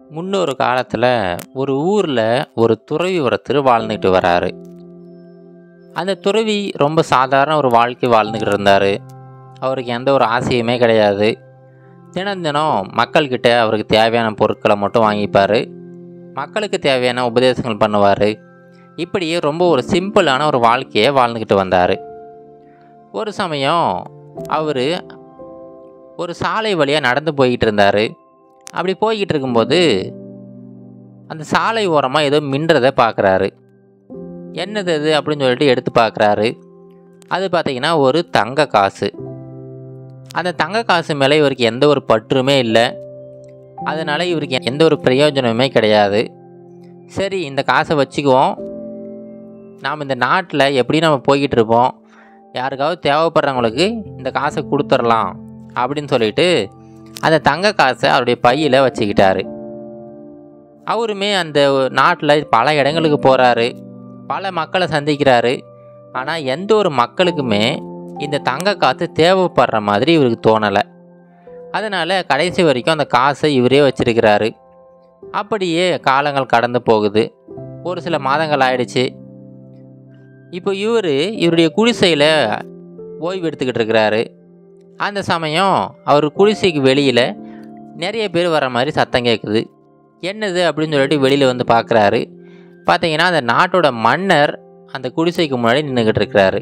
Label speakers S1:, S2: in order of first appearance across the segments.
S1: முன்னொரு காலத்தில் ஒரு ஊரில் ஒரு துறவி ஒருத்தர் வாழ்ந்துக்கிட்டு வராரு அந்த துறவி ரொம்ப சாதாரண ஒரு வாழ்க்கை வாழ்ந்துக்கிட்டு இருந்தார் அவருக்கு எந்த ஒரு ஆசையுமே கிடையாது தினம் தினம் மக்கள்கிட்ட அவருக்கு தேவையான பொருட்களை மட்டும் வாங்கிப்பார் மக்களுக்கு தேவையான உபதேசங்கள் பண்ணுவார் இப்படியே ரொம்ப ஒரு சிம்பிளான ஒரு வாழ்க்கையை வாழ்ந்துக்கிட்டு வந்தார் ஒரு சமயம் அவர் ஒரு சாலை வழியாக நடந்து போய்கிட்டு இருந்தார் அப்படி போய்கிட்டு இருக்கும்போது அந்த சாலை ஓரமாக ஏதோ மின்றதை பார்க்குறாரு என்னது அது அப்படின்னு சொல்லிட்டு எடுத்து பார்க்குறாரு அது பார்த்தீங்கன்னா ஒரு தங்க காசு அந்த தங்க காசு மேலே இவருக்கு எந்த ஒரு பற்றுமே இல்லை அதனால் இவருக்கு எந்த ஒரு பிரயோஜனமுமே கிடையாது சரி இந்த காசை வச்சுக்குவோம் நாம் இந்த நாட்டில் எப்படி நம்ம போய்கிட்டு இருப்போம் யாருக்காவது தேவைப்படுறவங்களுக்கு இந்த காசை கொடுத்துடலாம் அப்படின்னு சொல்லிட்டு அந்த தங்க காசை அவருடைய பையில் வச்சுக்கிட்டாரு அவருமே அந்த நாட்டில் பல இடங்களுக்கு போகிறாரு பல மக்களை சந்திக்கிறாரு ஆனால் எந்த ஒரு மக்களுக்குமே இந்த தங்க காசு தேவைப்படுற மாதிரி இவருக்கு தோணலை அதனால் கடைசி வரைக்கும் அந்த காசை இவரே வச்சிருக்கிறாரு அப்படியே காலங்கள் கடந்து போகுது ஒரு சில மாதங்கள் ஆயிடுச்சு இப்போ இவர் இவருடைய குடிசையில் ஓய்வு எடுத்துக்கிட்டு இருக்கிறாரு அந்த சமயம் அவர் குடிசைக்கு வெளியில் நிறைய பேர் வர மாதிரி சத்தம் கேட்குது என்னது அப்படின்னு சொல்லிட்டு வெளியில் வந்து பார்க்குறாரு பார்த்தீங்கன்னா அந்த நாட்டோட மன்னர் அந்த குடிசைக்கு முன்னாடி நின்றுக்கிட்டு இருக்கிறாரு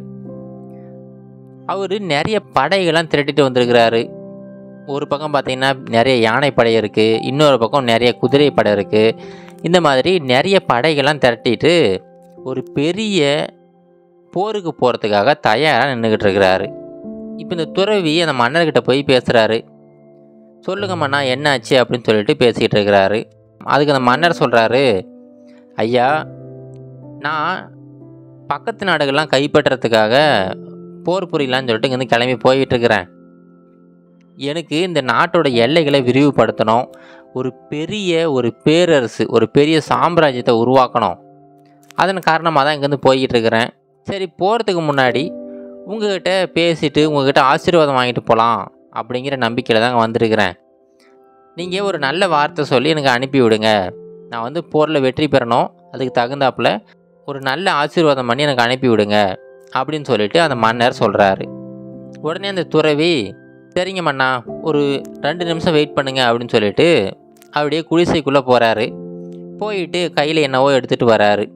S1: அவர் நிறைய படைகள்லாம் திரட்டிட்டு வந்திருக்கிறாரு ஒரு பக்கம் பார்த்தீங்கன்னா நிறைய யானை படை இருக்குது இன்னொரு பக்கம் நிறைய குதிரை படை இருக்குது இந்த மாதிரி நிறைய படைகள்லாம் திரட்டிட்டு ஒரு பெரிய போருக்கு போகிறதுக்காக தயாராக நின்றுக்கிட்டு இருக்கிறாரு இப்போ இந்த துறவி அந்த மன்னர்கிட்ட போய் பேசுகிறாரு சொல்லுங்க மன்னா என்னாச்சு அப்படின்னு சொல்லிட்டு பேசிக்கிட்டு இருக்கிறாரு அதுக்கு அந்த மன்னர் சொல்கிறாரு ஐயா நான் பக்கத்து நாடுகள்லாம் கைப்பற்றுறதுக்காக போர் புரியலான்னு சொல்லிட்டு இங்கேருந்து கிளம்பி போய்கிட்டு இருக்கிறேன் எனக்கு இந்த நாட்டோட எல்லைகளை விரிவுபடுத்தணும் ஒரு பெரிய ஒரு பேரரசு ஒரு பெரிய சாம்ராஜ்யத்தை உருவாக்கணும் அதன் காரணமாக தான் இங்கேருந்து போய்கிட்டு இருக்கிறேன் சரி போகிறதுக்கு முன்னாடி உங்ககிட்ட பேசிட்டு உங்ககிட்ட ஆசீர்வாதம் வாங்கிட்டு போகலாம் அப்படிங்கிற நம்பிக்கையில் தாங்க வந்திருக்கிறேன் நீங்கள் ஒரு நல்ல வார்த்தை சொல்லி எனக்கு அனுப்பி விடுங்க நான் வந்து போரில் வெற்றி பெறணும் அதுக்கு தகுந்தாப்புல ஒரு நல்ல ஆசீர்வாதம் பண்ணி எனக்கு அனுப்பி விடுங்க அப்படின்னு சொல்லிட்டு அந்த மன்னர் சொல்கிறாரு உடனே அந்த துறவி சரிங்க மன்னா ஒரு ரெண்டு நிமிஷம் வெயிட் பண்ணுங்க அப்படின்னு சொல்லிட்டு அப்படியே குடிசைக்குள்ளே போகிறாரு போயிட்டு கையில் என்னவோ எடுத்துகிட்டு வராரு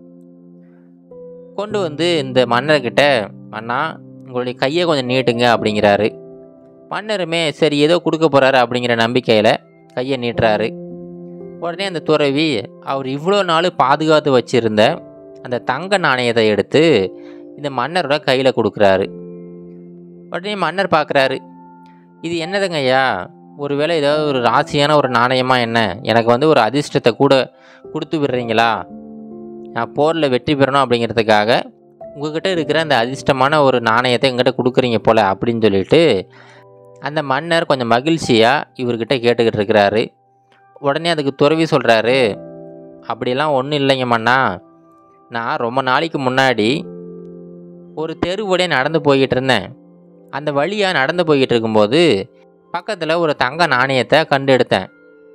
S1: கொண்டு வந்து இந்த மன்னர்கிட்ட மன்னா உங்களுடைய கையை கொஞ்சம் நீட்டுங்க அப்படிங்கிறாரு மன்னருமே சரி ஏதோ கொடுக்க போகிறாரு அப்படிங்கிற நம்பிக்கையில் கையை நீட்டுறாரு உடனே அந்த துறவி அவர் இவ்வளோ நாள் பாதுகாத்து வச்சுருந்த அந்த தங்க நாணயத்தை எடுத்து இந்த மன்னரோட கையில் கொடுக்குறாரு உடனே மன்னர் பார்க்குறாரு இது என்னதுங்க ஐயா ஒருவேளை ஏதாவது ஒரு ராசியான ஒரு நாணயமா என்ன எனக்கு வந்து ஒரு அதிர்ஷ்டத்தை கூட கொடுத்து விடுறீங்களா நான் போரில் வெற்றி பெறணும் அப்படிங்கிறதுக்காக உங்ககிட்ட இருக்கிற அந்த அதிர்ஷ்டமான ஒரு நாணயத்தை எங்கிட்ட கொடுக்குறீங்க போல் அப்படின்னு சொல்லிட்டு அந்த மன்னர் கொஞ்சம் மகிழ்ச்சியாக இவர்கிட்ட கேட்டுக்கிட்டு இருக்கிறாரு உடனே அதுக்கு துறவி சொல்கிறாரு அப்படிலாம் ஒன்றும் இல்லைங்க மன்னா நான் ரொம்ப நாளைக்கு முன்னாடி ஒரு தெருவடியே நடந்து போய்கிட்டு இருந்தேன் அந்த வழியாக நடந்து போய்கிட்டு இருக்கும்போது பக்கத்தில் ஒரு தங்க நாணயத்தை கண்டு எடுத்தேன்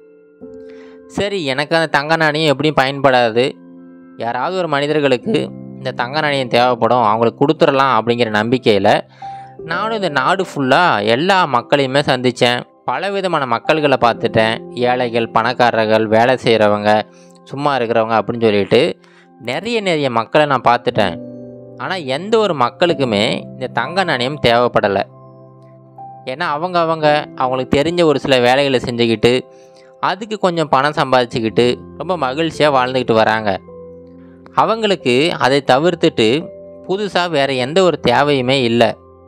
S1: சரி எனக்கு அந்த தங்க நாணயம் எப்படியும் பயன்படாது யாராவது ஒரு மனிதர்களுக்கு இந்த தங்க நாணயம் தேவைப்படும் அவங்களுக்கு கொடுத்துடலாம் அப்படிங்கிற நம்பிக்கையில் நானும் இந்த நாடு ஃபுல்லாக எல்லா மக்களையுமே சந்தித்தேன் பலவிதமான மக்கள்களை பார்த்துட்டேன் ஏழைகள் பணக்காரர்கள் வேலை செய்கிறவங்க சும்மா இருக்கிறவங்க அப்படின்னு சொல்லிட்டு நிறைய நிறைய மக்களை நான் பார்த்துட்டேன் ஆனால் எந்த ஒரு மக்களுக்குமே இந்த தங்க நாணயம் தேவைப்படலை ஏன்னா அவங்க அவங்க அவங்களுக்கு தெரிஞ்ச ஒரு சில வேலைகளை செஞ்சுக்கிட்டு அதுக்கு கொஞ்சம் பணம் சம்பாதிச்சுக்கிட்டு ரொம்ப மகிழ்ச்சியாக வாழ்ந்துக்கிட்டு வராங்க அவங்களுக்கு அதை தவிர்த்துட்டு புதுசாக வேறு எந்த ஒரு தேவையுமே இல்லை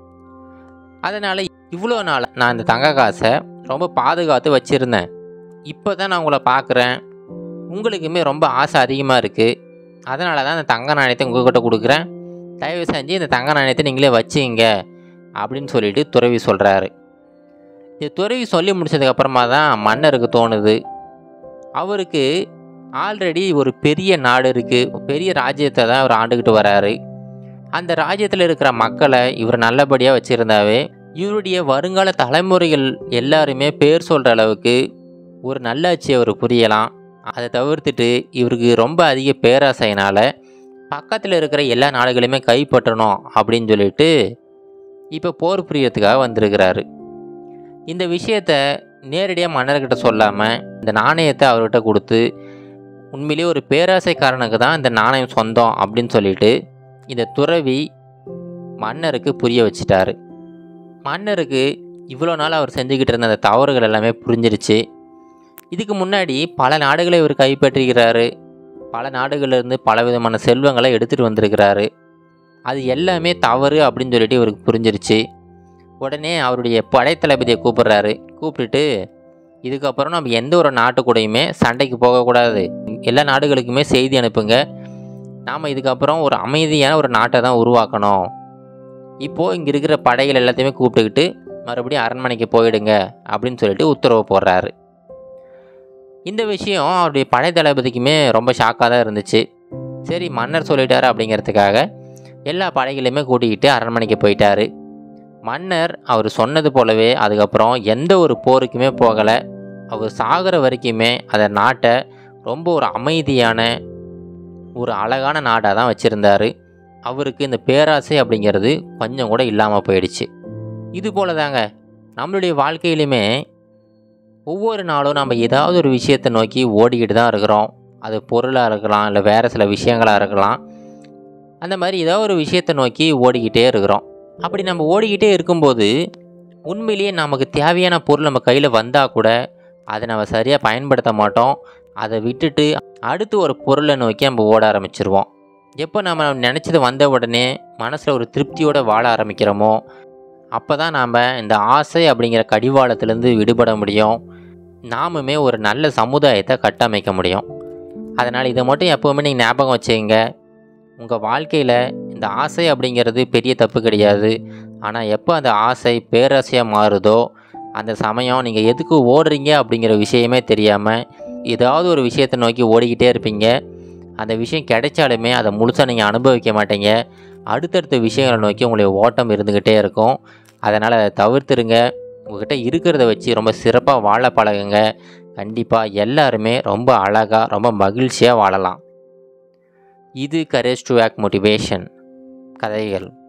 S1: அதனால் இவ்வளோ நாள் நான் இந்த தங்க காசை ரொம்ப பாதுகாத்து வச்சுருந்தேன் இப்போ தான் நான் உங்களை பார்க்குறேன் உங்களுக்குமே ரொம்ப ஆசை அதிகமாக இருக்குது அதனால தான் இந்த தங்க நாணயத்தை உங்கள்கிட்ட கொடுக்குறேன் தயவு செஞ்சு இந்த தங்க நாணயத்தை நீங்களே வச்சுங்க அப்படின்னு சொல்லிட்டு துறவி சொல்கிறாரு இந்த துறவி சொல்லி முடிச்சதுக்கப்புறமா தான் மன்னருக்கு தோணுது அவருக்கு ஆல்ரெடி ஒரு பெரிய நாடு இருக்குது பெரிய ராஜ்யத்தை தான் அவர் ஆண்டுக்கிட்டு வராரு அந்த ராஜ்யத்தில் இருக்கிற மக்களை இவர் நல்லபடியாக வச்சுருந்தாவே இவருடைய வருங்கால தலைமுறைகள் எல்லாருமே பேர் சொல்கிற அளவுக்கு ஒரு நல்லாட்சி அவர் புரியலாம் அதை தவிர்த்துட்டு இவருக்கு ரொம்ப அதிக பேராசையினால் பக்கத்தில் இருக்கிற எல்லா நாடுகளையுமே கைப்பற்றணும் அப்படின்னு சொல்லிட்டு இப்போ போர் புரியறதுக்காக வந்திருக்கிறாரு இந்த விஷயத்த நேரடியாக மன்னர்கிட்ட சொல்லாமல் இந்த நாணயத்தை அவர்கிட்ட கொடுத்து உண்மையிலேயே ஒரு பேராசைக்காரனுக்கு தான் இந்த நாணயம் சொந்தம் அப்படின்னு சொல்லிட்டு இந்த துறவி மன்னருக்கு புரிய வச்சிட்டாரு மன்னருக்கு இவ்வளோ நாள் அவர் செஞ்சுக்கிட்டு இருந்த அந்த தவறுகள் எல்லாமே புரிஞ்சிருச்சு இதுக்கு முன்னாடி பல நாடுகளை இவர் கைப்பற்றுகிறாரு பல நாடுகள்லேருந்து பல விதமான செல்வங்களை எடுத்துகிட்டு வந்திருக்கிறாரு அது எல்லாமே தவறு அப்படின்னு சொல்லிட்டு இவருக்கு புரிஞ்சிருச்சு உடனே அவருடைய படைத்தளபதியை கூப்பிடுறாரு கூப்பிட்டுட்டு இதுக்கப்புறம் நம்ம எந்த ஒரு நாட்டு கூடயுமே சண்டைக்கு போகக்கூடாது எல்லா நாடுகளுக்குமே செய்தி அனுப்புங்க நாம் இதுக்கப்புறம் ஒரு அமைதியான ஒரு நாட்டை தான் உருவாக்கணும் இப்போது இங்கே இருக்கிற படைகள் எல்லாத்தையுமே கூப்பிட்டுக்கிட்டு மறுபடியும் அரண்மனைக்கு போயிடுங்க அப்படின்னு சொல்லிட்டு உத்தரவு போடுறாரு இந்த விஷயம் அவருடைய படை தளபதிக்குமே ரொம்ப ஷாக்காக தான் இருந்துச்சு சரி மன்னர் சொல்லிட்டாரு அப்படிங்கிறதுக்காக எல்லா படைகளையுமே கூட்டிக்கிட்டு அரண்மனைக்கு போயிட்டாரு மன்னர் அவர் சொன்னது போலவே அதுக்கப்புறம் எந்த ஒரு போருக்குமே போகலை அவர் சாகிற வரைக்குமே அந்த நாட்டை ரொம்ப ஒரு அமைதியான ஒரு அழகான நாடாக தான் வச்சுருந்தார் அவருக்கு இந்த பேராசை அப்படிங்கிறது கொஞ்சம் கூட இல்லாமல் போயிடுச்சு இது போல தாங்க நம்மளுடைய வாழ்க்கையிலுமே ஒவ்வொரு நாளும் நம்ம ஏதாவது ஒரு விஷயத்தை நோக்கி ஓடிக்கிட்டு தான் இருக்கிறோம் அது பொருளாக இருக்கலாம் இல்லை வேறு சில விஷயங்களாக இருக்கலாம் அந்த மாதிரி ஏதாவது ஒரு விஷயத்தை நோக்கி ஓடிக்கிட்டே இருக்கிறோம் அப்படி நம்ம ஓடிக்கிட்டே இருக்கும்போது உண்மையிலேயே நமக்கு தேவையான பொருள் நம்ம கையில் வந்தால் கூட அதை நம்ம சரியாக பயன்படுத்த மாட்டோம் அதை விட்டுட்டு அடுத்து ஒரு பொருளை நோக்கி நம்ம ஓட ஆரம்பிச்சிருவோம் எப்போ நம்ம நினச்சது வந்த உடனே மனசில் ஒரு திருப்தியோடு வாழ ஆரம்பிக்கிறோமோ அப்போ தான் நாம் இந்த ஆசை அப்படிங்கிற கடிவாளத்துலேருந்து விடுபட முடியும் நாமுமே ஒரு நல்ல சமுதாயத்தை கட்டமைக்க முடியும் அதனால் இதை மட்டும் எப்போவுமே நீங்கள் ஞாபகம் வச்சுங்க உங்கள் வாழ்க்கையில் இந்த ஆசை அப்படிங்கிறது பெரிய தப்பு கிடையாது ஆனால் எப்போ அந்த ஆசை பேராசையாக மாறுதோ அந்த சமயம் நீங்கள் எதுக்கு ஓடுறீங்க அப்படிங்கிற விஷயமே தெரியாமல் ஏதாவது ஒரு விஷயத்தை நோக்கி ஓடிக்கிட்டே இருப்பீங்க அந்த விஷயம் கிடைச்சாலுமே அதை முழுசாக நீங்கள் அனுபவிக்க மாட்டீங்க அடுத்தடுத்த விஷயங்களை நோக்கி உங்களுடைய ஓட்டம் இருந்துக்கிட்டே இருக்கும் அதனால் அதை தவிர்த்துருங்க உங்கள்கிட்ட இருக்கிறத வச்சு ரொம்ப சிறப்பாக வாழ பழகுங்க கண்டிப்பாக எல்லாருமே ரொம்ப அழகாக ரொம்ப மகிழ்ச்சியாக வாழலாம் இது கரேஜ் டு ஆக் மோட்டிவேஷன் கதைகள்